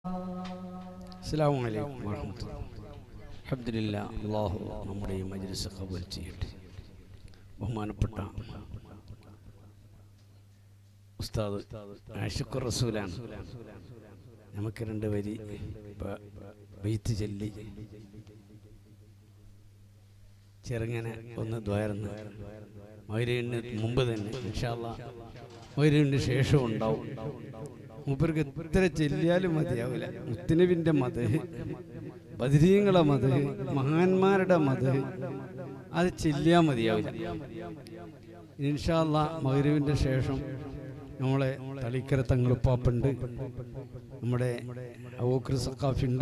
അസ്സാം വലൈക്കും വാഹമത്തുള്ള അഹമ്മദില്ല അള്ളാഹു നമ്മുടെ ഈ മജ്ലിസ് കബൂൽ ചെയ്യട്ടെ ബഹുമാനപ്പെട്ട ഉസ്താദ് ആഷിഖുർ റസൂലാണ് നമുക്ക് രണ്ട് വരി ബ- ബെയ്ത്ത് ചൊല്ലി ചെറുങ്ങനെ ഒന്ന് ദ്വാരന്ന് മൈരവിന് മുമ്പ് തന്നെ ഇൻഷാല്ല മൈരവിന് ശേഷം ഉണ്ടാവും മൂപ്പർക്ക് എത്ര ചെല്ലിയാലും മതിയാവില്ല മുത്തനബിൻ്റെ മത് ബദരീങ്ങളെ മത് മഹാന്മാരുടെ മത് അത് ചെല്ലിയാൽ മതിയാവില്ല ഇൻഷാല്ല മൈരവിൻ്റെ ശേഷം നമ്മളെ തളിക്കര തങ്ങളുപ്പാപ്പുണ്ട് നമ്മുടെ അവോക്കർ സക്കാഫുണ്ട്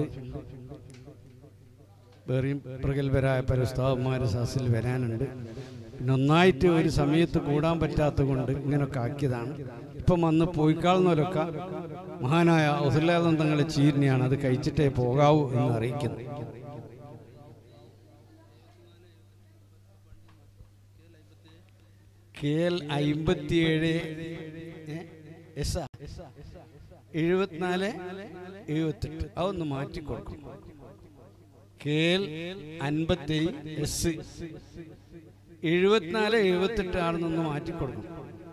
വേറെയും പ്രഗത്ഭരായ പല ഉസ്താവന്മാർ സാസിൽ വരാനുണ്ട് പിന്നെ ഒന്നായിട്ട് ഒരു സമയത്ത് കൂടാൻ പറ്റാത്തത് കൊണ്ട് ഇങ്ങനെയൊക്കെ ആക്കിയതാണ് ഇപ്പം വന്ന് പോയിക്കാളുന്നവരൊക്കെ മഹാനായ ഔസുല്ലാദം തങ്ങളെ ചീരിനെയാണ് അത് കഴിച്ചിട്ടേ പോകാവൂ എന്ന് അറിയിക്കുന്നു കെ എൽ അയിമ്പത്തിയേഴ് എസ് എഴുപത്തിനാല് എഴുപത്തെട്ട് അതൊന്ന് മാറ്റി കൊടുക്കും കെ എൽ അൻപത്തി എസ് എഴുപത്തിനാല് എഴുപത്തെട്ട് ആണെന്നൊന്ന് മാറ്റി കൊടുക്കും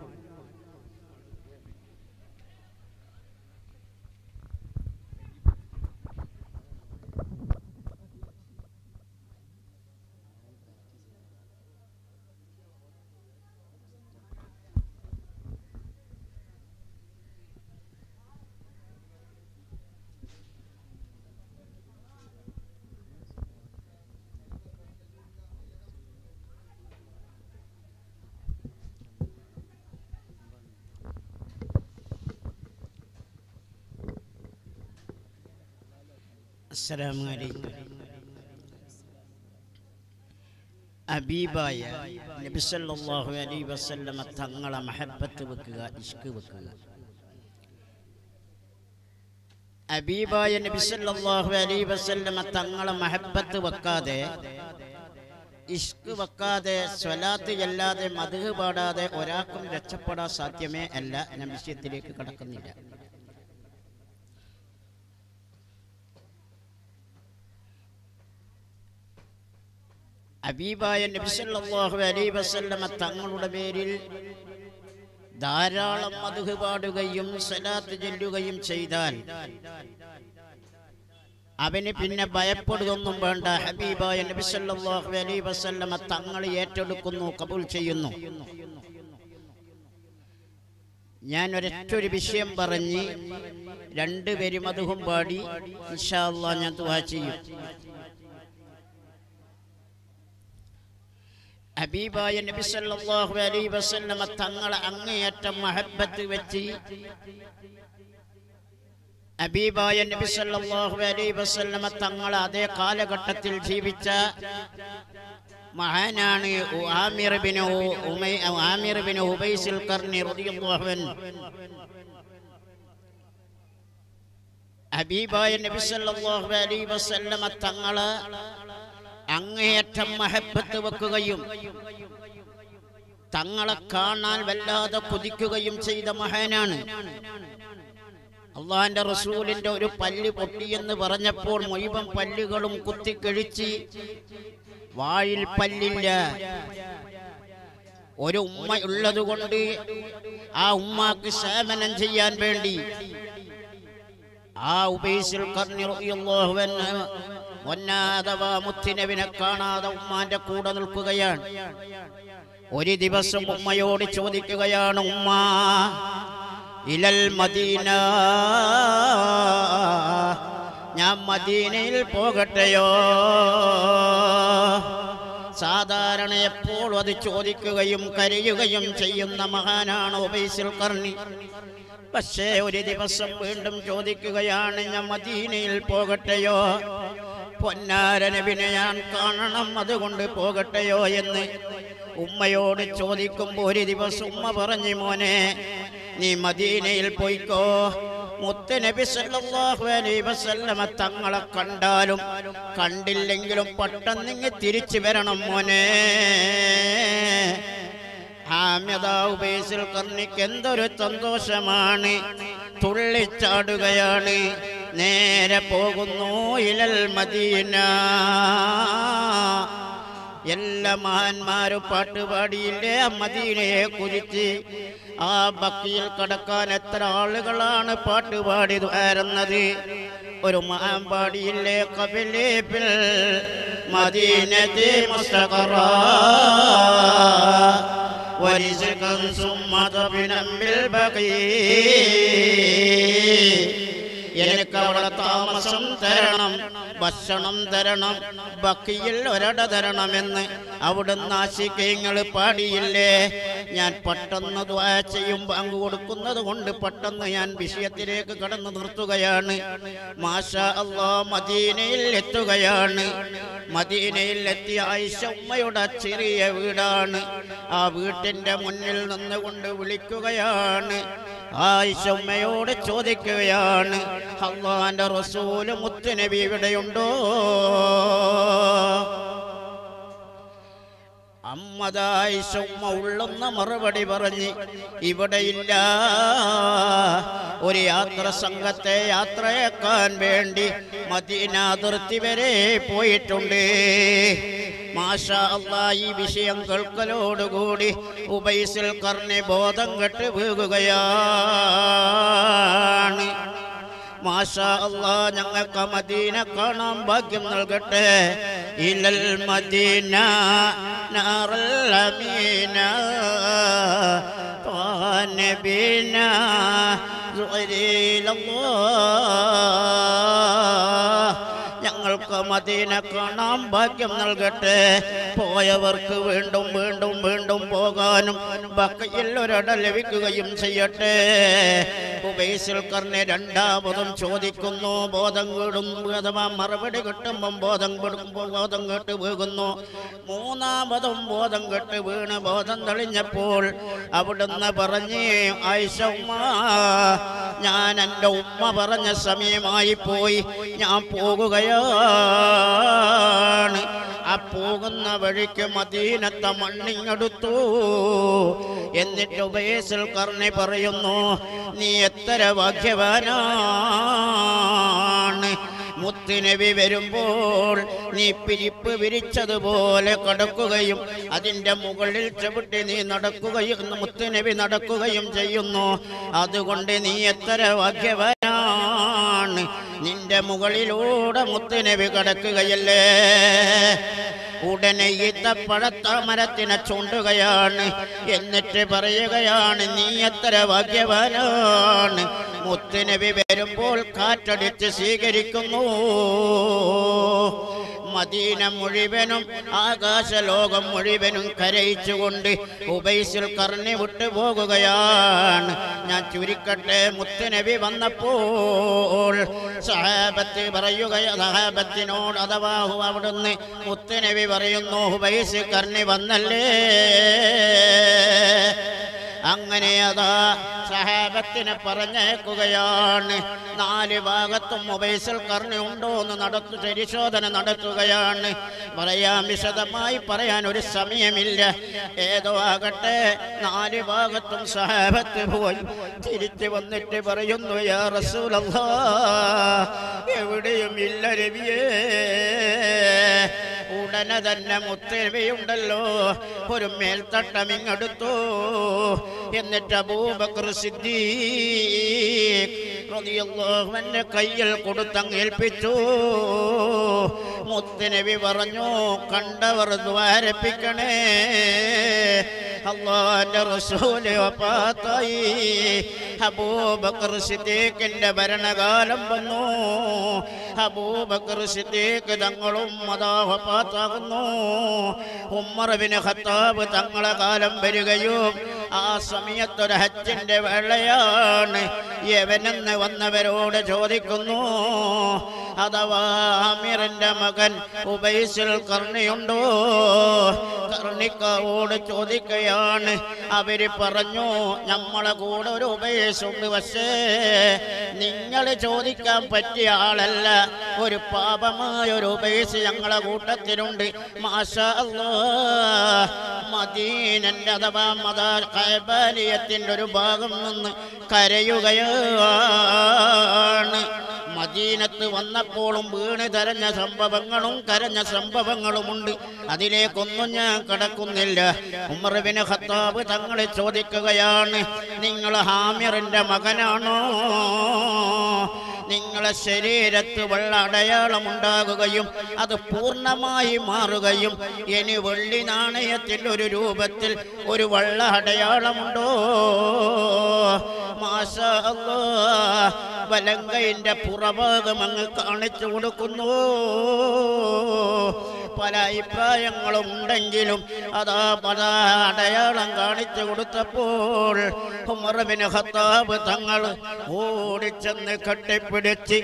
അസ്സലാമു അലൈക്കും അബീബായ നബി സല്ലല്ലാഹു അലൈഹി വസല്ലമ തങ്ങളെ മഹബത്ത് വെക്കുക ഇഷ്ക് വെക്കുക അബീബായ നബി സല്ലല്ലാഹു അലൈഹി വസല്ലമ തങ്ങളെ മഹബത്ത് വെക്കാതെ ഇഷ്ക് വെക്കാതെ സ്വലാത്ത് ചെല്ലാതെ മധു പാടാതെ ഒരാൾക്കും രക്ഷപ്പെടാൻ സാധ്യമേ അല്ല ഞാൻ വിഷയത്തിലേക്ക് കടക്കുന്നില്ല അബീബായ നബി സല്ലല്ലാഹു അലൈഹി വസല്ലമ തങ്ങളുടെ പേരിൽ ധാരാളം മധു പാടുകയും സലാത്ത് ചൊല്ലുകയും ചെയ്താൽ അവന് പിന്നെ ഭയപ്പെടുകയൊന്നും വേണ്ട ഹബീബായ നബി സല്ലല്ലാഹു അലൈഹി വസല്ലമ തങ്ങൾ ഏറ്റെടുക്കുന്നു കബൂൽ ചെയ്യുന്നു ഞാൻ ഒരൊറ്റൊരു വിഷയം പറഞ്ഞ് രണ്ടുപേരും മധുഹും പാടി ഇൻഷാ അല്ലാഹ് ഞാൻ ദുആ ചെയ്യും ഹബീബായ നബി സല്ലല്ലാഹു അലൈഹി വസല്ലമ തങ്ങളെ അങ്ങേയറ്റം മഹബത്ത് വെച്ച് ഹബീബായ നബി സല്ലല്ലാഹു അലൈഹി വസല്ലമ തങ്ങളെ അതേ കാലഘട്ടത്തിൽ ജീവിച്ച മഹാനാണ് ആമിർ ബിൻ ഉമൈ ആമിർ ബിൻ ഉബൈസിൽ കർണി റളിയല്ലാഹു അൻഹു ഹബീബായ നബി സല്ലല്ലാഹു അലൈഹി വസല്ലമ തങ്ങളെ അങ്ങേയറ്റം മഹബത്ത് വെക്കുകയും തങ്ങളെ കാണാൻ വല്ലാതെ കുതിക്കുകയും ചെയ്ത മഹാനാണ് അള്ളാന്റെ റസൂലിന്റെ ഒരു പല്ല് പൊട്ടിയെന്ന് പറഞ്ഞപ്പോൾ മുഴുവൻ പല്ലുകളും കുത്തിക്കഴിച്ച് വായിൽ പല്ലില്ല ഒരു ഉമ്മ ഉള്ളത് കൊണ്ട് ആ ഉമ്മാക്ക് സേവനം ചെയ്യാൻ വേണ്ടി ആ ഉബൈസിൽ കർണി റളിയല്ലാഹു അൻഹു ഒന്നാഥവാ മുത്തിനവിനെ കാണാതെ ഉമ്മാന്റെ കൂടെ നിൽക്കുകയാണ് ഒരു ദിവസം ഉമ്മയോട് ചോദിക്കുകയാണ് ഉമ്മ ഇലൽ മദീന ഞാൻ മദീനയിൽ പോകട്ടെയോ സാധാരണ എപ്പോഴും അത് ചോദിക്കുകയും കരയുകയും ചെയ്യുന്ന മഹാനാണ് ഒബൈസിൽ കർണി പക്ഷേ ഒരു ദിവസം വീണ്ടും ചോദിക്കുകയാണ് ഞാൻ മദീനയിൽ പോകട്ടെയോ പൊന്നാരനബിനെ ഞാൻ കാണണം അതുകൊണ്ട് പോകട്ടെയോ എന്ന് ഉമ്മയോട് ചോദിക്കുമ്പോൾ ഒരു ദിവസം ഉമ്മ പറഞ്ഞു മോനെ നീ മദീനയിൽ പോയിക്കോ മുത്തനബി സല്ലല്ലാഹു അലൈഹി വസല്ലമ തങ്ങളെ കണ്ടാലും കണ്ടില്ലെങ്കിലും പെട്ടെന്നിങ്ങ് തിരിച്ചു വരണം മോനെ ഹാമ്യതാ കർണിക്ക് എന്തൊരു സന്തോഷമാണ് തുള്ളിച്ചാടുകയാണ് നേരെ പോകുന്നു ഇലൽ മദീന എല്ലാ മഹാന്മാരും പാട്ടുപാടിയില്ലേ ആ മദീനയെ കുറിച്ച് ആ ബക്കിയിൽ കടക്കാൻ എത്ര ആളുകളാണ് പാട്ടുപാടി വരുന്നത് ഒരു മഹാൻ പാടിയില്ലേ കപിലേപ്പിൽ മദീനത്തെ മുസ്തഖറ ورزقا ثم طبنا بالبقي എനിക്ക് അവിടെ താമസം തരണം ഭക്ഷണം തരണം ബക്കിയിൽ ഒരട തരണമെന്ന് അവിടുന്ന് ആശിക്കങ്ങൾ പാടിയില്ലേ ഞാൻ പെട്ടെന്ന് ദ്വാ ചെയ്യും പങ്കു കൊടുക്കുന്നത് കൊണ്ട് പെട്ടെന്ന് ഞാൻ വിഷയത്തിലേക്ക് കടന്നു നിർത്തുകയാണ് മാഷ അള്ളാ മദീനയിൽ എത്തുകയാണ് മദീനയിൽ എത്തിയ ആയിഷ ഉമ്മയുടെ ചെറിയ വീടാണ് ആ വീട്ടിന്റെ മുന്നിൽ നിന്നുകൊണ്ട് വിളിക്കുകയാണ് ആയിഷ ഉമ്മയോട് ചോദിക്കുകയാണ് അള്ളാന്റെ റസൂല് മുത്തുനബി ഇവിടെയുണ്ടോ അമ്മദായിഷ ഉമ്മ ഉള്ളുന്ന മറുപടി പറഞ്ഞ് ഇവിടെയില്ല ഒരു യാത്ര സംഘത്തെ യാത്രയാക്കാൻ വേണ്ടി മദീന അതിർത്തി വരെ പോയിട്ടുണ്ട് മാഷ അള്ളാ ഈ വിഷയം കേൾക്കലോടുകൂടി ഉബൈസിൽ കർണി ബോധം കെട്ട് വീകുകയാണ് മാഷ അള്ളാ ഞങ്ങൾക്ക് ആ മദീന കാണാൻ ഭാഗ്യം നൽകട്ടെ ഇലൽ മദീന നാറൽ അമീന നബീന ഞങ്ങൾക്ക് മദീന കാണാൻ ഭാഗ്യം നൽകട്ടെ പോയവർക്ക് വീണ്ടും വീണ്ടും വീണ്ടും പോകാനും ബക്കയിൽ ഒരിട ലഭിക്കുകയും ചെയ്യട്ടെ ഉബൈസിൽ കർണെ രണ്ടാമതും ചോദിക്കുന്നു ബോധം കേടും അഥവാ മറുപടി കിട്ടുമ്പം ബോധം കൊടുക്കുമ്പോൾ ബോധം കെട്ട് വീകുന്നു മൂന്നാമതും ബോധം കെട്ട് വീണ് ബോധം തെളിഞ്ഞപ്പോൾ അവിടുന്ന് പറഞ്ഞ് ആയിഷ ഉമ്മ ഞാൻ എൻ്റെ ഉമ്മ പറഞ്ഞ സമയമായി പോയി ഞാൻ പോകുകയാണ് ആ പോകുന്ന വഴിക്ക് മദീനത്തെ മണ്ണിങ്ങെടുത്തു എന്നിട്ട് ഉപേസിൽ കർണി പറയുന്നു നീ എത്ര ഭാഗ്യവാനാണ് മുത്തുനബി വരുമ്പോൾ നീ പിരിപ്പ് വിരിച്ചതുപോലെ കടക്കുകയും അതിൻ്റെ മുകളിൽ ചവിട്ടി നീ നടക്കുകയും മുത്തുനബി നടക്കുകയും ചെയ്യുന്നു അതുകൊണ്ട് നീ എത്ര ഭാഗ്യവാനാണ് നിന്റെ മുകളിലൂടെ മുത്തുനബി കടക്കുകയല്ലേ ഉടനെ ഈത്തപ്പഴത്ത മരത്തിനെ ചൂണ്ടുകയാണ് എന്നിട്ട് പറയുകയാണ് നീ എത്ര ഭാഗ്യവാനാണ് മുത്തുനബി വരുമ്പോൾ കാറ്റടിച്ച് സ്വീകരിക്കുന്നു മദീന മുഴുവനും ആകാശലോകം മുഴുവനും കരയിച്ചുകൊണ്ട് ഉബൈസിൽ കറങ്ങി വിട്ടു പോകുകയാണ് ഞാൻ ചുരുക്കട്ടെ മുത്തുനബി വന്നപ്പോൾ സഹാബത്ത് പറയുക സഹാബത്തിനോട് അഥവാ അവിടുന്ന് മുത്തുനബി പറയുന്നു ഹുബൈസ് കർണി വന്നല്ലേ അങ്ങനെ അതാ സഹാബത്തിനെ പറഞ്ഞേക്കുകയാണ് നാല് ഭാഗത്തും മൊബൈസിൽ കർണി ഉണ്ടോ എന്ന് നടത്തു പരിശോധന നടത്തുകയാണ് പറയാൻ വിശദമായി പറയാൻ ഒരു സമയമില്ല ഏതോ ആകട്ടെ നാല് ഭാഗത്തും സഹാബത്ത് പോയി തിരിച്ചു വന്നിട്ട് പറയുന്നു യാ റസൂലല്ലാ എവിടെയും ഇല്ല രവിയേ ഉടനെ തന്നെ മുത്തരവയുണ്ടല്ലോ ഒരു മേൽത്തട്ടം ഇങ്ങെടുത്തു എന്നിട്ട് അബൂബക്കർ സിദ്ദീഖ് റളിയല്ലാഹു അൻഹു കയ്യിൽ കൊടുത്തങ്ങ് ഏൽപ്പിച്ചു മുത്തനബി പറഞ്ഞു കണ്ടവർ ദ്വാരപ്പിക്കണേ അള്ളാന്റെ റസൂല് വഫാത്തായി അബൂബക്കർ സിദ്ദീഖിന്റെ ഭരണകാലം വന്നു അബൂബക്കർ സിദ്ദീഖ് തങ്ങളും അതാ വഫാത്താകുന്നു ഉമ്മർ ബിൻ ഖത്താബ് തങ്ങളെ കാലം വരികയും ആ സമയത്തൊരു ഹജ്ജിന്റെ വേളയാണ് യവനെന്ന് വന്നവരോട് ചോദിക്കുന്നു അഥവാ ആമിറിന്റെ മകൻ ഉബൈസിൽ കർണിയുണ്ടോ കർണിക്കാവോട് ചോദിക്കുകയാണ് അവര് പറഞ്ഞു നമ്മളെ കൂടെ ഒരു ഉപേശുണ്ട് പക്ഷേ നിങ്ങൾ ചോദിക്കാൻ പറ്റിയ ആളല്ല ഒരു പാപമായ ഒരു ഉപേശ് ഞങ്ങളെ കൂട്ടത്തിലുണ്ട് മാഷ മദീനന്റെ അഥവാ മത കൈബാലിയത്തിന്റെ ഒരു ഭാഗം നിന്ന് കരയുകയാണ് മദീനത്ത് വന്നപ്പോഴും വീണ് തരഞ്ഞ സംഭവങ്ങളും കരഞ്ഞ സംഭവങ്ങളുമുണ്ട് അതിലേക്കൊന്നും ഞാൻ കടക്കുന്നില്ല ഉമർബിന് ഖത്താബ് തങ്ങളെ ചോദിക്കുകയാണ് നിങ്ങൾ ഹാമിറിന്റെ മകനാണോ നിങ്ങളെ ശരീരത്ത് വെള്ള അടയാളം ഉണ്ടാകുകയും അത് പൂർണ്ണമായി മാറുകയും ഇനി വെള്ളി നാണയത്തിൽ ഒരു രൂപത്തിൽ ഒരു വെള്ള അടയാളമുണ്ടോ മാഷാ അല്ലാ, വലങ്കയിന്റെ പുറഭാഗം അങ്ങ് കാണിച്ചു കൊടുക്കുന്നു പല അഭിപ്രായങ്ങളും ഉണ്ടെങ്കിലും അതാ പല അടയാളം കാണിച്ചു കൊടുത്തപ്പോൾ ഉമർബിന് ഖത്താബ് തങ്ങൾ ഓടിച്ചെന്ന് കെട്ടിപ്പിടിച്ച്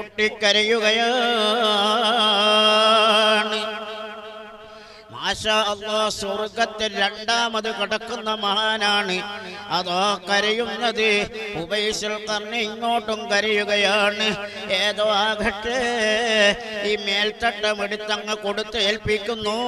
പൊട്ടിക്കരയുകയാണ് മാഷാ അല്ലാ സ്വർഗത്തിൽ രണ്ടാമത് കിടക്കുന്ന മഹാനാണ് അതോ കരയുന്നത് ഉബൈസുൽ കർണി ഇങ്ങോട്ടും കരയുകയാണ് ഏതോ ആകട്ടെ ഈ മേൽത്തട്ടം എടുത്തങ്ങ് കൊടുത്ത് ഏൽപ്പിക്കുന്നു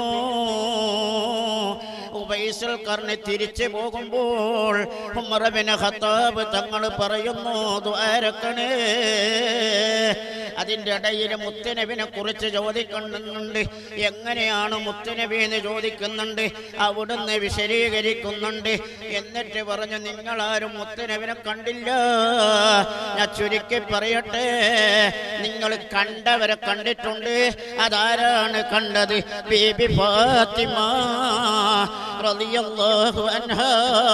ഉബൈസുൽ കർണി തിരിച്ചു പോകുമ്പോൾ ഉമറബിന് ഖത്താബ് തങ്ങൾ പറയുന്നു ദ്വാരക്കണേ അതിൻ്റെ ഇടയിൽ മുത്തനബിനെ കുറിച്ച് ചോദിക്കുന്നുണ്ട് എങ്ങനെയാണ് മുത്തനബി എന്ന് ചോദിക്കുന്നുണ്ട് അവിടുന്ന് വിശദീകരിക്കുന്നുണ്ട് എന്നിട്ട് പറഞ്ഞു നിങ്ങളാരും മുത്തനബിനെ കണ്ടില്ല ഞാൻ ചുരുക്കി പറയട്ടെ നിങ്ങൾ കണ്ടവരെ കണ്ടിട്ടുണ്ട് അതാരാണ് കണ്ടത് ബീബി ഫാത്തിമ റളിയല്ലാഹു അൻഹാ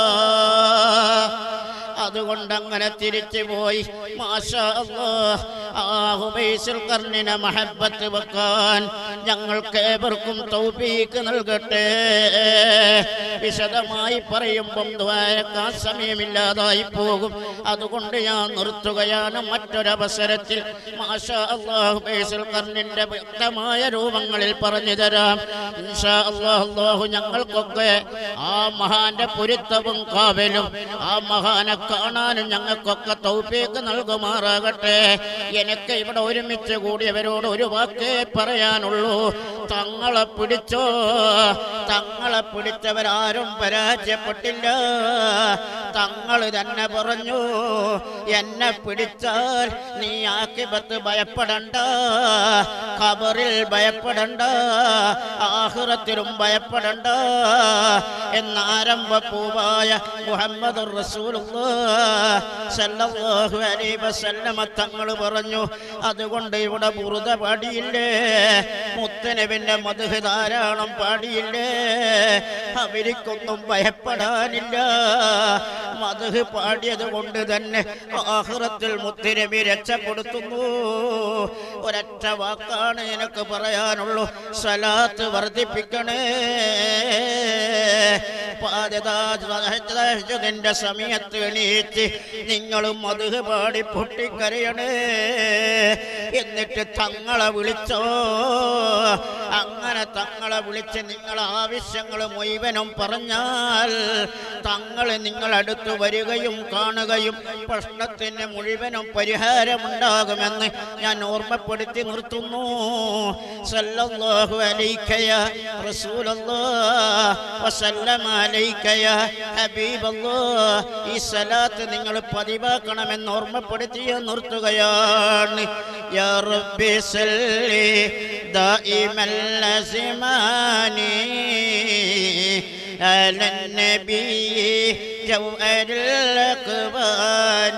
അതുകൊണ്ട് അങ്ങനെ തിരിച്ചു പോയി മാഷാ അല്ലാഹ് ആ ഹുബൈസുൽ കർണിനെ മഹബത്ത് വെക്കാൻ ഞങ്ങൾക്ക് ഏവർക്കും തൗഫീക്ക് നൽകട്ടെ വിശദമായി പറയുമ്പം ദ്വാരക്കാൻ സമയമില്ലാതായി പോകും അതുകൊണ്ട് ഞാൻ നിർത്തുകയാണ് മറ്റൊരവസരത്തിൽ മാഷാ അല്ലാഹ് ഹുബൈസുൽ കർണിന്റെ വ്യക്തമായ രൂപങ്ങളിൽ പറഞ്ഞു തരാം ഇൻഷാ അല്ലാഹ് അല്ലാഹു ഞങ്ങൾക്കൊക്കെ ആ മഹാന്റെ പൊരുത്തവും കാവലും ആ മഹാനെ കാണാനും ഞങ്ങൾക്കൊക്കെ തൗഫീക്ക് നൽകുമാറാകട്ടെ എനിക്ക് ഇവിടെ ഒരുമിച്ച് കൂടിയവരോട് ഒരു വാക്കേ പറയാനുള്ളൂ തങ്ങളെ പിടിച്ചോ തങ്ങളെ പിടിച്ചവരാരും പരാജയപ്പെട്ടില്ല തങ്ങൾ തന്നെ പറഞ്ഞു എന്നെ പിടിച്ചാൽ നീ ആക്കിബത്ത് ഭയപ്പെടണ്ട ഖബറിൽ ഭയപ്പെടണ്ട ആഹുറത്തിലും ഭയപ്പെടണ്ട എന്ന ആരംഭ പൂവായ മുഹമ്മദ് സല്ലല്ലാഹു അലൈഹി വസല്ലമ തങ്ങൾ പറഞ്ഞു അതുകൊണ്ട് ഇവിടെ ബുറുദ പാടിയില്ലേ മുത്തനബിന്റെ മധുഹ് ധാരാളം പാടിയില്ലേ അവർക്കൊന്നും ഭയപ്പെടാനില്ല മധുഹ് പാടിയത് കൊണ്ട് തന്നെ ആഹ്റത്തിൽ മുത്തനബി രക്ഷപ്പെടുത്തുന്നു ഒരൊറ്റ വാക്കാണ് എനിക്ക് പറയാനുള്ളൂ സലാത്ത് വർദ്ധിപ്പിക്കണേ പാദതാജന്റെ സമയത്ത് എണീറ്റ് നിങ്ങളും മധുഹ് പാടി പൊട്ടിക്കരയണേ എന്നിട്ട് തങ്ങളെ വിളിച്ചോ അങ്ങനെ തങ്ങളെ വിളിച്ച് നിങ്ങളെ ആവശ്യങ്ങൾ മുഴുവനും പറഞ്ഞാൽ തങ്ങൾ നിങ്ങളടുത്ത് വരികയും കാണുകയും പ്രശ്നത്തിന് മുഴുവനും പരിഹാരമുണ്ടാകുമെന്ന് ഞാൻ ഓർമ്മപ്പെടുത്തി നിർത്തുന്നു സല്ലല്ലാഹു അലൈക്കയ റസൂലല്ലാഹ് വസല്ലമ അലൈക്കയ ഹബീബല്ലാഹ് ഈ സലാത്ത് നിങ്ങൾ പതിവാക്കണമെന്ന് ഓർമ്മപ്പെടുത്തി നിർത്തുകയാണ് യാ റബ്ബി സല്ലി ദായിമൽ ലസിമാനി على النبي جوهر الأكوان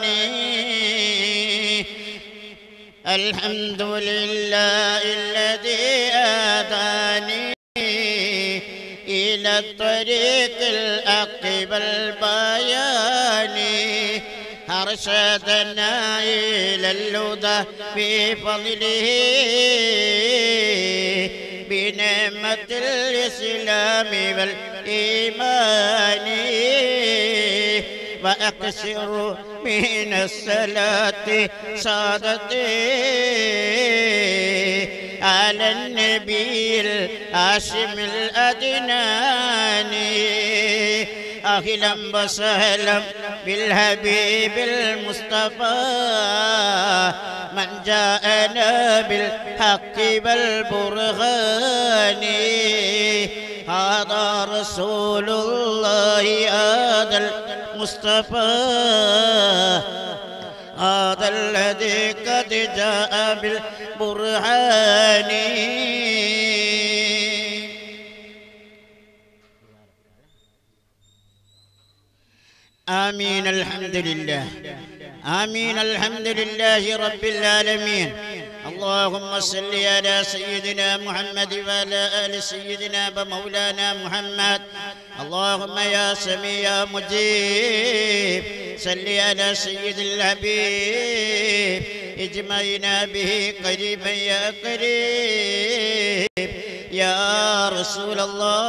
الحمد لله الذي هداني إلى الطريق الأقب البيان أرشدنا إلى الهدى بفضله بنعمة الإسلام والإيمان وأكثر من الصلاة صادتي على النبي الهاشم الأدناني أهلا وسهلا بالحبيب المصطفى من جاءنا بالحق والبرهان هذا رسول الله هذا المصطفى هذا الذي قد جاء بالبرهان آمين الحمد لله آمين الحمد لله رب العالمين اللهم صل على سيدنا محمد وعلى آل سيدنا ومولانا محمد اللهم يا سميع يا مجيب صل على سيد الحبيب اجمعنا به قريبا يا قريب يا رسول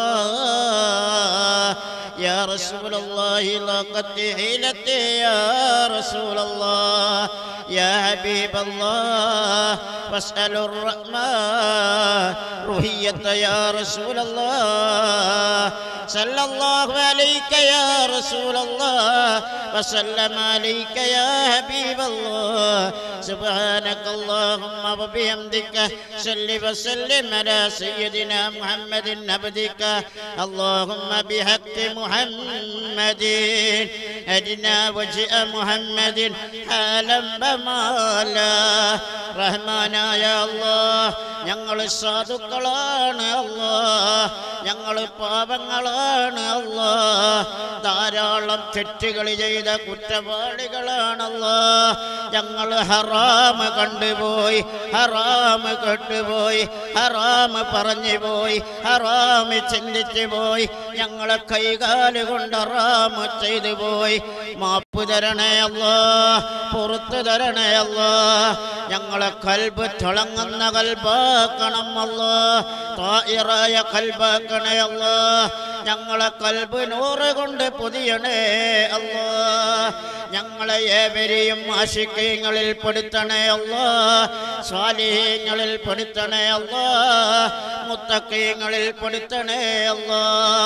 الله يا رسول الله لقد حيلتي يا رسول الله يا حبيب الله واسأل الرحمن رهية يا رسول الله صلى الله عليك يا رسول الله وسلم عليك يا حبيب الله سبحانك اللهم وبحمدك صل وسلم على سيدنا محمد عبدك اللهم بحق محمد أدنا وجه محمد حالا بمالا റഹ്മാനായ അല്ലാ ഞങ്ങൾ സാധുക്കളാണ് അല്ലാ ഞങ്ങൾ പാപങ്ങളാണ് അല്ലാ ധാരാളം തെറ്റുകൾ ചെയ്ത കുറ്റവാളികളാണല്ലോ ഞങ്ങൾ ഹറാമ് കണ്ടുപോയി ഹറാമ് കണ്ടുപോയി ഹറാമ് പറഞ്ഞു പോയി ഹറാമ് ചിന്തിച്ചു പോയി ഞങ്ങളെ കൈകാല് കൊണ്ട് ഹറാമ് ചെയ്തു പോയി മാപ്പ് തരണേ അല്ലോ പുറത്തു തരണേ അല്ലോ ഞങ്ങളെ കൽബ് തിളങ്ങുന്ന കൽബാക്കണം അല്ലോ തായിറായ കൽബാക്കണേ അല്ലോ ഞങ്ങളെ കൽബ് നൂറ് കൊണ്ട് പൊതിയണേ അല്ലോ ഞങ്ങളെ ഏവരെയും ആശിക്കയങ്ങളിൽ പെടുത്തണേ അല്ലോ സ്വാലിഹ്യങ്ങളിൽ പെടുത്തണേ അല്ലോ മുത്തക്കയങ്ങളിൽ പെടുത്തണേ അല്ലോ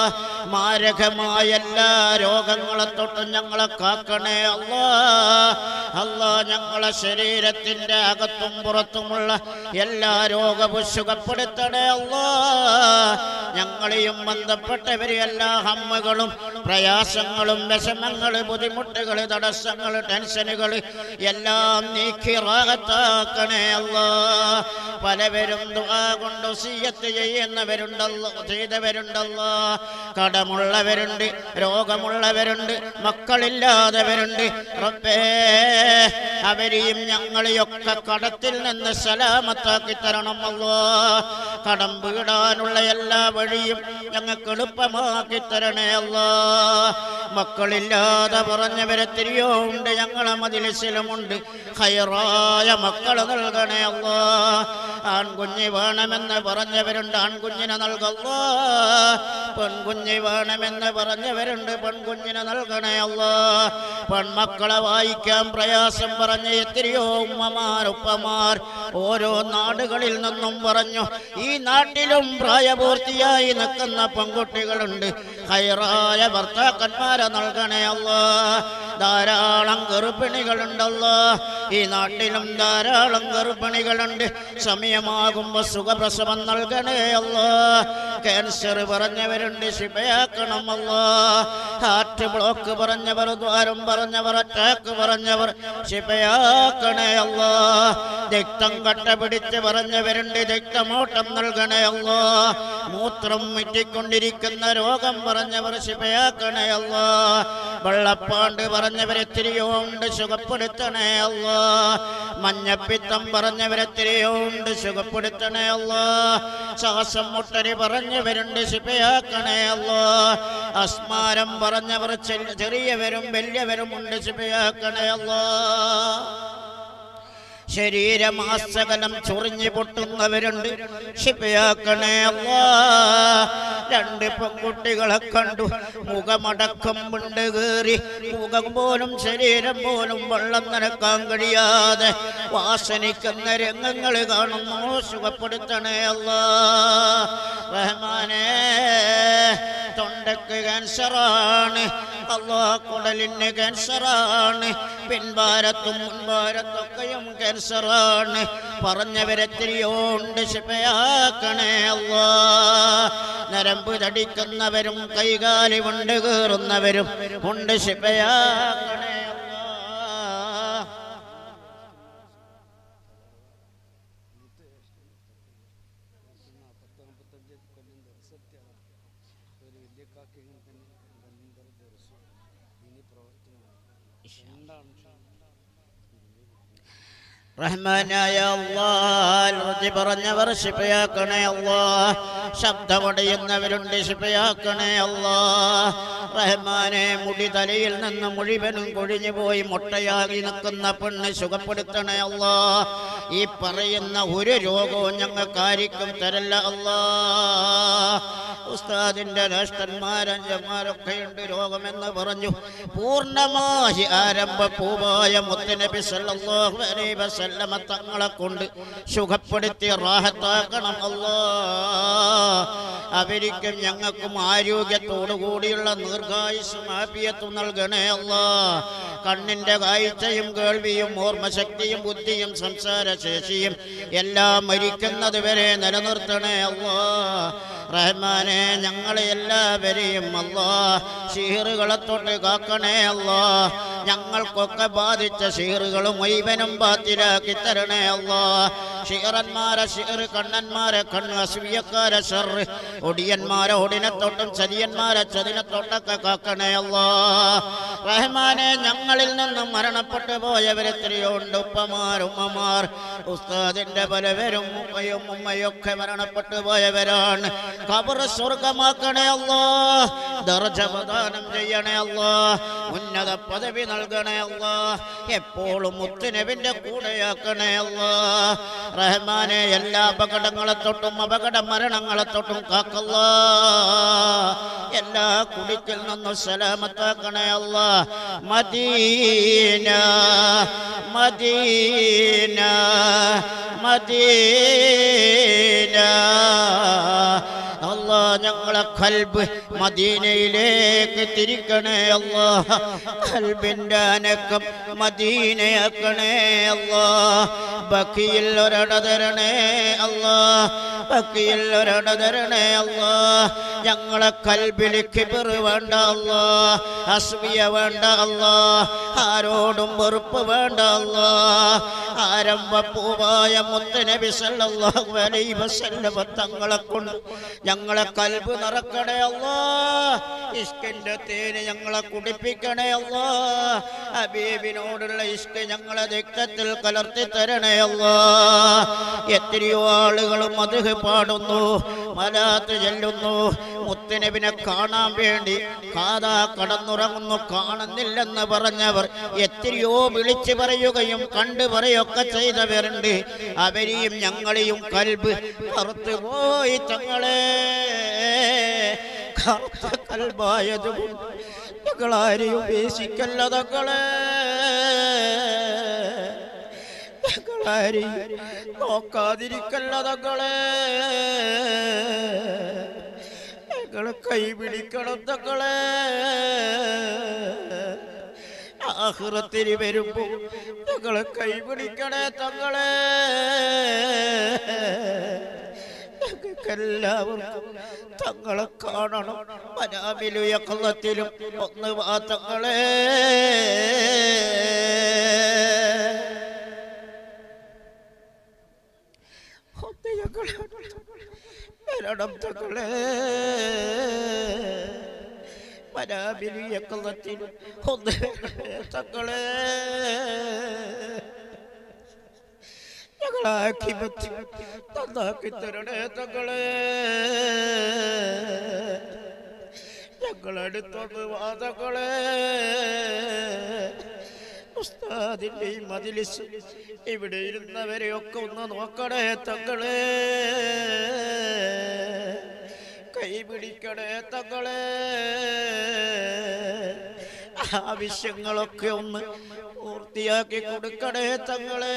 മാരകമായ എല്ലാ രോഗങ്ങളെ തൊട്ടും ഞങ്ങളെ കാക്കണേ അല്ലോ അല്ലോ ഞങ്ങളെ ശരീരത്തിൻ്റെ അകത്തും പുറത്തുമുള്ള എല്ലാ രോഗവും സുഖപ്പെടുത്തണേ അല്ലോ ഞങ്ങളെയും ബന്ധപ്പെട്ടവരെ എല്ലാ ഹമ്മകളും പ്രയാസങ്ങളും വിഷമങ്ങൾ ബുദ്ധിമുട്ടുകൾ തടസ്സങ്ങൾ ടെൻഷനുകൾ എല്ലാം നീക്കി റാഹത്താക്കണേ അല്ലോ പലവരും ദുആ കൊണ്ട് സീയത്ത് ചെയ്യുന്നവരുണ്ടല്ലോ ചെയ്തവരുണ്ടല്ലോ കടമുള്ളവരുണ്ട് രോഗമുള്ളവരുണ്ട് മക്കളില്ലാത്തവരുണ്ട് റബ്ബേ അവരെയും ഞങ്ങളെയൊക്കെ കടത്തിൽ നിന്ന് സലാമത്താക്കി തരണമല്ലോ കടം വീടാനുള്ള എല്ലാ വഴിയും ഞങ്ങൾക്ക് എളുപ്പമാക്കി തരണേ അല്ലോ മക്കളില്ലാതെ പറഞ്ഞവരെ തിരിയോ ഉണ്ട് ഞങ്ങളെ മതിലിസിലുമുണ്ട് ഹൈറായ മക്കളെ നൽകണേ അല്ലോ ആൺകുഞ്ഞ് വേണമെന്ന് പറഞ്ഞവരുണ്ട് ആൺകുഞ്ഞിനെ നൽകല്ലോ പെൺകുഞ്ഞ് വേണമെന്ന് പറഞ്ഞവരുണ്ട് പെൺകുഞ്ഞിനെ നൽകണേ അല്ലോ പെൺമക്കളെ വായിക്കാൻ പ്രയാസം പറഞ്ഞ എത്രയോ ഉമ്മമാർ ഉപ്പമാർ ഓരോ നാടുകളിൽ നിന്നും പറഞ്ഞു ഈ നാട്ടിലും പ്രായപൂർത്തിയായി നിൽക്കുന്ന പെൺകുട്ടികളുണ്ട് ഹൈറായ ഭർത്താക്കന്മാരെ നൽകണേ അല്ലോ ധാരാളം ഗർഭിണികളുണ്ടല്ലോ ഈ നാട്ടിലും ധാരാളം ഗർഭിണികളുണ്ട് സമയമാകുമ്പോൾ സുഖപ്രസവം നൽകണേ അല്ലോ ക്യാൻസർ പറഞ്ഞവരുണ്ട് ശിവയാക്കണമല്ലോ ഹാർട്ട് ബ്ലോക്ക് പറഞ്ഞവർ ദ്വാരം പറഞ്ഞവർ അറ്റാക്ക് പറഞ്ഞവർ ശിവയാക്കണേ അല്ലോ രക്തം കട്ട പിടിച്ച് പറഞ്ഞവരുണ്ട് രക്തമോട്ടം നൽകണേ അല്ലോ മൂത്രം മുറ്റിക്കൊണ്ടിരിക്കുന്ന രോഗം പറഞ്ഞവർ ശിവയാക്കണേ അല്ലോ വെള്ളപ്പാണ്ട് പറഞ്ഞവരെ എത്രയോ ഉണ്ട് സുഖപ്പെടുത്തണേ അല്ലോ മഞ്ഞപ്പിത്തം പറഞ്ഞവരെ എത്രയോ ഉണ്ട് സുഖപ്പെടുത്തണേ അല്ലോ ശ്വാസം മുട്ടരി പറഞ്ഞവരുണ്ട് ശിവയാക്കണേ അല്ലോ അസ്മാരം പറഞ്ഞവർ ചെല്ല- ചെറിയവരും വലിയവരും ഉണ്ട് ശിവയാക്കണേ അല്ലോ ശരീരമാസകലം ചൊറിഞ്ഞു പൊട്ടുന്നവരുണ്ട് ഷിപ്പയാക്കണേ അല്ലാ രണ്ട് പെൺകുട്ടികളെ കണ്ടു മുഖമടക്കം ഉണ്ട് കയറി മുഖം പോലും ശരീരം പോലും വെള്ളം നനക്കാൻ കഴിയാതെ വാസനിക്കുന്ന രംഗങ്ങൾ കാണുന്നു സുഖപ്പെടുത്തണേ അല്ലാ റഹ്മാനേ തൊണ്ടക്ക് ക്യാൻസറാണ് അള്ളാ കുടലിന് ക്യാൻസറാണ് പിൻഭാരത്തും മുൻഭാരത്തൊക്കെയും ക്യാൻസറാണ് പറഞ്ഞവരെത്തിരിയോണ്ട് ശിവയാക്കണേ അള്ളാ നരമ്പ് തടിക്കുന്നവരും കൈകാലി കൊണ്ട് കീറുന്നവരും ഉണ്ട് ശിവയാക്കണേ അല്ലാ റഹ്മാനായ അള്ളാഹ് പറഞ്ഞവർ ശിപ്പയാക്കണേ അള്ളാ ശബ്ദമടയുന്നവരുണ്ട് ശിപ്പയാക്കണേ അള്ളാ റഹ്മാനെ മുടി തലയിൽ നിന്ന് മുഴുവനും കൊഴിഞ്ഞു പോയി മുട്ടയാകി നിൽക്കുന്ന പെണ്ണ് സുഖപ്പെടുത്തണേ അള്ളാ ഈ പറയുന്ന ഒരു രോഗവും ഞങ്ങൾക്കാരിക്കും തരല്ല അള്ളാ ഉസ്താദിന്റെ രാഷ്ട്രന്മാരഞ്ചന്മാരൊക്കെയുണ്ട് രോഗമെന്ന് പറഞ്ഞു പൂർണ്ണമായി ആരംഭ പൂവായ മുത്തനബി സല്ലല്ലാഹു അലൈഹി വസല്ലമ തങ്ങളെ കൊണ്ട് സുഖപ്പെടുത്തി റാഹത്താക്കണം അല്ലാ അവരിക്കും ഞങ്ങൾക്കും ആരോഗ്യത്തോടു കൂടിയുള്ള ദീർഘായുസും ആഫിയത്തും നൽകണേ അല്ലാ കണ്ണിന്റെ കാഴ്ചയും കേൾവിയും ഓർമ്മശക്തിയും ബുദ്ധിയും സംസാരശേഷിയും എല്ലാം മരിക്കുന്നത് വരെ നിലനിർത്തണേ അല്ലാ റഹ്മാനെ ഞങ്ങളെ എല്ലാവരെയും അല്ലാ ഷീറുകളെ തൊട്ട് കാക്കണേ അല്ലാ ഞങ്ങൾക്കൊക്കെ ബാധിച്ച ഷീറുകൾ മുഴുവനും ബാത്തിലാക്കി തരണേ അല്ലാ ഷീറന്മാരെ ഷീർ കണ്ണന്മാരെ കണ്ണ് അസൂയക്കാരെ ഷെറ് ഒടിയന്മാരെ ഒടിനെ തൊട്ടും ചതിയന്മാരെ ചതിനെ തൊട്ടൊക്കെ കാക്കണേ അല്ലാ റഹ്മാനെ ഞങ്ങളിൽ നിന്നും മരണപ്പെട്ടു പോയവരെത്രയോ ഉണ്ട് ഉപ്പമാർ ഉമ്മമാർ ഉസ്താദിന്റെ പലവരും ഉമ്മയും ഉമ്മയൊക്കെ മരണപ്പെട്ടു പോയവരാണ് കബർ സ്വർഗമാക്കണേ അല്ലോ ദർജ പ്രദാനം ചെയ്യണേ അല്ലോ ഉന്നത പദവി നൽകണേ അല്ലോ എപ്പോഴും മുത്തുനബിന്റെ കൂടെയാക്കണേ അല്ലോ റഹ്മാനെ എല്ലാ അപകടങ്ങളെ തൊട്ടും അപകട മരണങ്ങളെ തൊട്ടും കാക്കല്ല എല്ലാ കുടിക്കിൽ നിന്നും സലാമത്താക്കണേ അല്ല മദീന മദീന മദീന അല്ലാ ഞങ്ങളെ കൽബ് മദീനയിലേക്ക് തിരിക്കണേ അല്ലാ കൽബിന്റെ അനക്കം മദീനയാക്കണേ അല്ലാ ബക്കിയിൽ ഒരട തരണേ അല്ലാ ബക്കിയിൽ ഒരട തരണേ അല്ലാ ഞങ്ങളെ കൽബിൽ കിബിർ വേണ്ട അല്ലാ അസ്മിയ വേണ്ട അല്ലാ ആരോടും വെറുപ്പ് വേണ്ട അല്ലാ ആരംഭ പൂവായ മുത്തനബി സല്ലല്ലാഹു അലൈഹി വസല്ലമ തങ്ങളെ കൊണ്ട് ഞങ്ങളെ കൽബ് നിറക്കണേ അല്ലാ ഇഷ്കിന്റെ തേന് ഞങ്ങളെ കുടിപ്പിക്കണേ അല്ലാ ഹബീബിനോടുള്ള ഇഷ്ക് ഞങ്ങളെ രക്തത്തിൽ കലർത്തി തരണേ അല്ലാ എത്രയോ ആളുകൾ മധുഹ് പാടുന്നു മലാത്ത് ചെല്ലുന്നു മുത്തനബിനെ കാണാൻ വേണ്ടി കാതാ കടന്നുറങ്ങുന്നു കാണുന്നില്ലെന്ന് പറഞ്ഞവർ എത്രയോ വിളിച്ചു പറയുകയും കണ്ടു പറയുകയൊക്കെ ചെയ്തവരുണ്ട് അവരെയും ഞങ്ങളെയും കൽബ് കറുത്തുപോയി തങ്ങളെ കറുത്ത കൽബായതുകൊണ്ട് ഞങ്ങളാരെയും ഉപേക്ഷിക്കല്ല തങ്ങളെ ഞങ്ങളാരെയും നോക്കാതിരിക്കല്ല തങ്ങളെ ഞങ്ങളെ കൈ പിടിക്കണം തങ്ങളെ ആഹ്റത്തിന് വരുമ്പോ ഞങ്ങളെ കൈ പിടിക്കണേ തങ്ങളെ ഞങ്ങൾക്കെല്ലാവർക്കും തങ്ങളെ കാണണം മനാമിലും യക്കള്ളത്തിലും ഒന്ന് വാ തങ്ങളെ ഒന്ന് ഞങ്ങളെ വരണം തങ്ങളെ മനാമിലും യക്കള്ളത്തിലും ഒന്ന് വരണേ തങ്ങളെ ഞങ്ങളാക്കി പറ്റി നന്നാക്കി തരണേ തങ്ങളെ ഞങ്ങളടുത്തൊന്ന് വാദങ്ങളെ ഉസ്താദിന്റെ ഈ മതിലിസ് ഇവിടെ ഇരുന്നവരെയൊക്കെ ഒന്ന് നോക്കണേ തങ്ങളെ കൈ പിടിക്കണേ തങ്ങളെ ആവശ്യങ്ങളൊക്കെ ഒന്ന് പൂർത്തിയാക്കി കൊടുക്കണേ തങ്ങളെ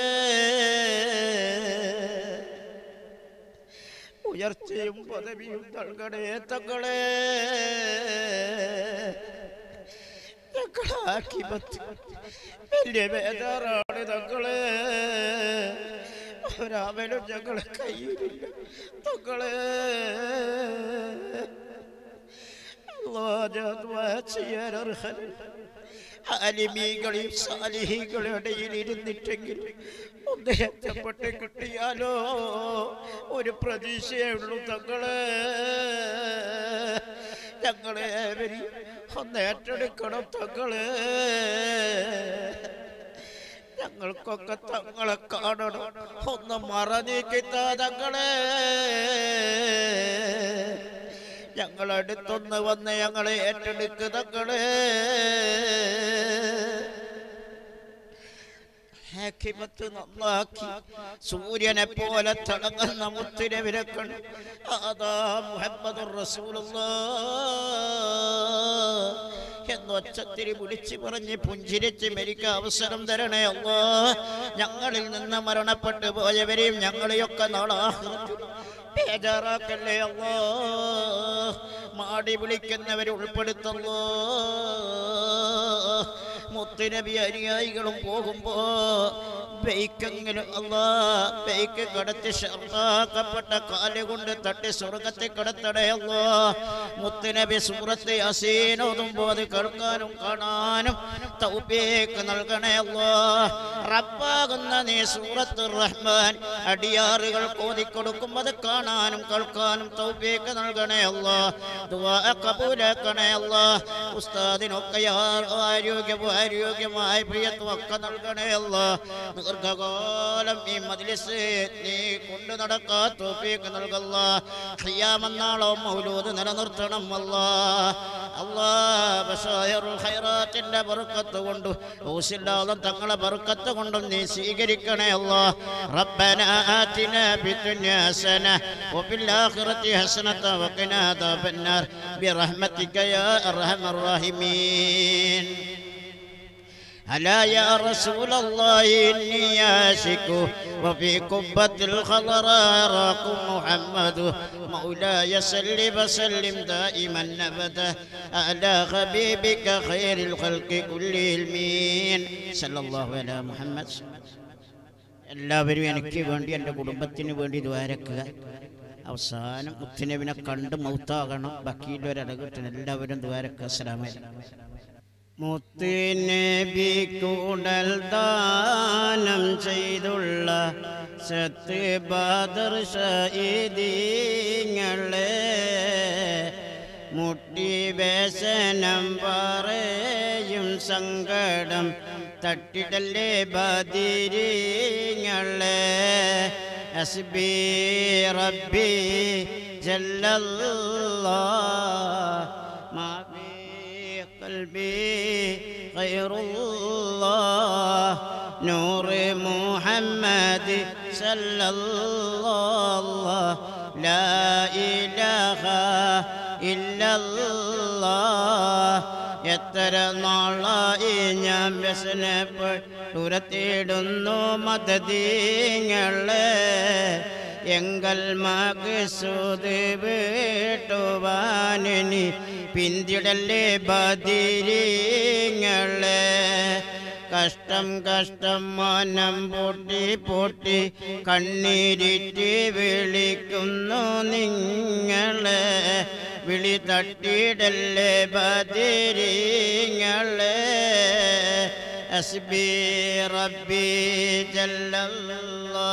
ഉയർച്ചയും പദവിയും നൽകണേ തങ്ങളെ ഞങ്ങളാക്കി പറ്റി വലിയ വേദാറാണ് തങ്ങളെ ഒരാമനും ഞങ്ങളെ കയ്യിലില്ല തങ്ങളെ ചെയ്യാൻ അർഹനല്ല ആലിമീകളെയും സാലിഹികളുടെ ഇടയിൽ ഇരുന്നിട്ടെങ്കിൽ ഒന്ന് രക്ഷപ്പെട്ട് കിട്ടിയാലോ ഒരു പ്രതീക്ഷയേ ഉള്ളൂ തങ്ങളെ ഞങ്ങളെ ഏവരി ഒന്ന് ഏറ്റെടുക്കണം തങ്ങളെ ഞങ്ങൾക്കൊക്കെ തങ്ങളെ കാണണം ഒന്ന് മറനീക്കിത്ത തങ്ങളെ ഞങ്ങളടുത്തൊന്ന് വന്ന് ഞങ്ങളെ ഏറ്റെടുക്ക് തങ്ങളെ ഹാക്കിമത്ത് നന്നാക്കി സൂര്യനെ പോലെ തിളങ്ങുന്ന മുത്തിനെ വിരക്കൾ അതാ മുഹമ്മദ് എന്നൊച്ചത്തിരി വിളിച്ച് പറഞ്ഞ് പുഞ്ചിരിച്ച് മരിക്ക അവസരം തരണേ അല്ലോ ഞങ്ങളിൽ നിന്ന് മരണപ്പെട്ടു പോയവരെയും ഞങ്ങളെയൊക്കെ നാളാ ബേജാറാക്കല്ലേ അല്ലോ മാടി വിളിക്കുന്നവരെ ഉൾപ്പെടുത്തല്ലോ മുത്തുനബി അനുയായികളും പോകുമ്പോ ബൈക്കെങ്കിലും അല്ലാ ബൈക്ക് കടത്തി ഷർത്താക്കപ്പെട്ട കാലുകൊണ്ട് തട്ടി സ്വർഗത്തിൽ കടത്തടയല്ലോ മുത്തുനബി സൂറത്ത് അസീനോതുമ്പോ അത് കേൾക്കാനും കാണാനും തൗബേക്ക് നൽകണയല്ലോ റബ്ബാകുന്ന നീ സൂറത്ത് റഹ്മാൻ അടിയാറുകൾ കോതിക്കൊടുക്കും അത് കാണാനും കേൾക്കാനും തൗബേക്ക് നൽകണയല്ലോ ദുആ കബൂലാക്കണയല്ലോ ഉസ്താദിനൊക്കെ യാ- ആരോഗ്യവും ആരോഗ്യമായ പ്രിയത്വം ഒക്കെ നൽകണയല്ലോ ദീർഘകാലം ഈ മജ്ലിസ് നീ കൊണ്ടു നടക്കാ തോഫീക്ക് നൽകല്ല ഖിയാമന്നാളോ മൗലൂദ് നിലനിർത്തണം അല്ലാ അല്ലാ ബഷായറുൽ ഖൈറാത്തിന്റെ ബർക്കത്ത് കൊണ്ട് ഊസില്ലാതെ തങ്ങളെ ബർക്കത്ത് കൊണ്ടും നീ സ്വീകരിക്കണേ അല്ലാ റബ്ബന ആതിന ഫിദ്ദുനിയ ഹസന വഫിൽ ആഖിറതി ഹസനത വഖിനാ അദാബന്നാർ برحمتك يا أرحم الراحمين ألا يا رسول الله إني عاشق وفي قبة الخضراء أراكم محمد مولاي سل وسلم دائما أبدا على حبيبك خير الخلق كلهم صلى الله على محمد എല്ലാവരും എനിക്ക് വേണ്ടി എൻ്റെ കുടുംബത്തിന് വേണ്ടി ദ്വാരക്കുക അവസാനം മുത്തുനബിനെ കണ്ട് മൗത്താകണം ബാക്കിയുള്ളവരടകത്തിന് എല്ലാവരും ദ്വാരക്കുക അസ്സലാമലൈക്കും മുത്തുനബി കൂടൽ ദാനം ചെയ്തുള്ള സത്ത് ബദർ ഷീദീങ്ങളെ മുട്ടി വേസനം പറയും സങ്കടം തട്ടിടല്ലേ ബദിരിങ്ങളെ അസ്ബി റബ്ബി ജല്ലല്ലാ മാ في قلبي غير الله نور محمد صلى الله لا إله إلا الله എത്ര നാളായി ഞാൻ വ്യസനപ്പെട്ടുരത്തിടുന്നു മതദീങ്ങളെ എങ്കൽ മകസൂത് വീട്ടുവാനി പിന്തിടല്ലേ ബദിരിങ്ങളെ കഷ്ടം കഷ്ടം മനം പൊട്ടി പൊട്ടി കണ്ണീരിറ്റി വിളിക്കുന്നു നിങ്ങളെ വിളി തട്ടിടല്ലേ ബദിരിങ്ങളെ അസ്ബി റബ്ബി ജല്ലല്ലാ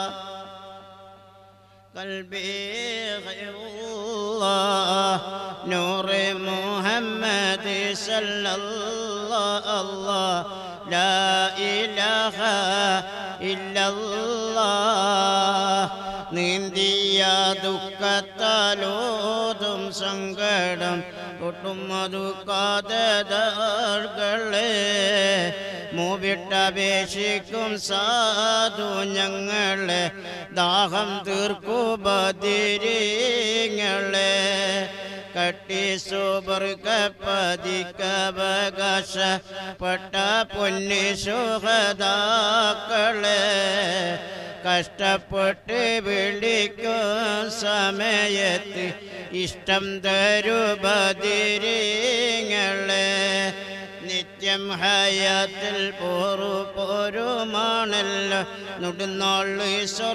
قلبي غير الله نور محمد صلى الله الله لا إله إلا الله നീന്തിയ ദുഃഖത്താലോതും സങ്കടം ഒട്ടുമതു കാതകളെ മൂവിട്ടപേക്ഷിക്കും സാധു ഞങ്ങളെ ദാഹം തീർക്കു ബദിരിങ്ങളെ കട്ടി സുബർഗപതിക്കവകാശപ്പെട്ട പൊന്നി സുഹതാക്കളെ കഷ്ടപ്പെട്ട് വിളിക്കും സമയത്ത് ഇഷ്ടം തരുബദിരിങ്ങളെ നിത്യ നിത്യം ഹയാത്തിൽ പോറു പോരുമാണല്ലോ നുടുന്നോള്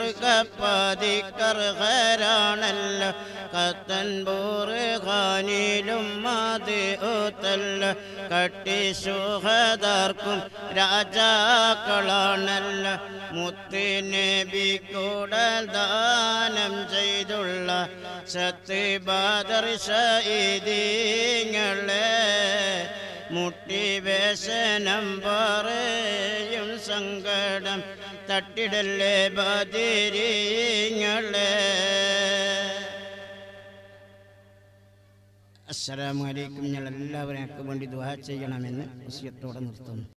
സ്വർഗപ്പതിക്കർഹരാണല്ലോ കത്തൻ പോറ് ഖാനിലും മതി ഊത്തല്ല കട്ടി സുഹദാർക്കും രാജാക്കളാണല്ല മുത്തിനബി കൂടൽ ദാനം ചെയ്തുള്ള സത്ത് ബാദർ ശൈദീങ്ങളെ മുട്ടി വേസനം പറയും സങ്കടം തട്ടിടല്ലേ ബദിരീങ്ങളെ അസ്സലാമു അലൈക്കും ഞങ്ങൾ എല്ലാവരും വേണ്ടി ദുആ ചെയ്യണമെന്ന് വിഷയത്തോടെ നിർത്തുന്നു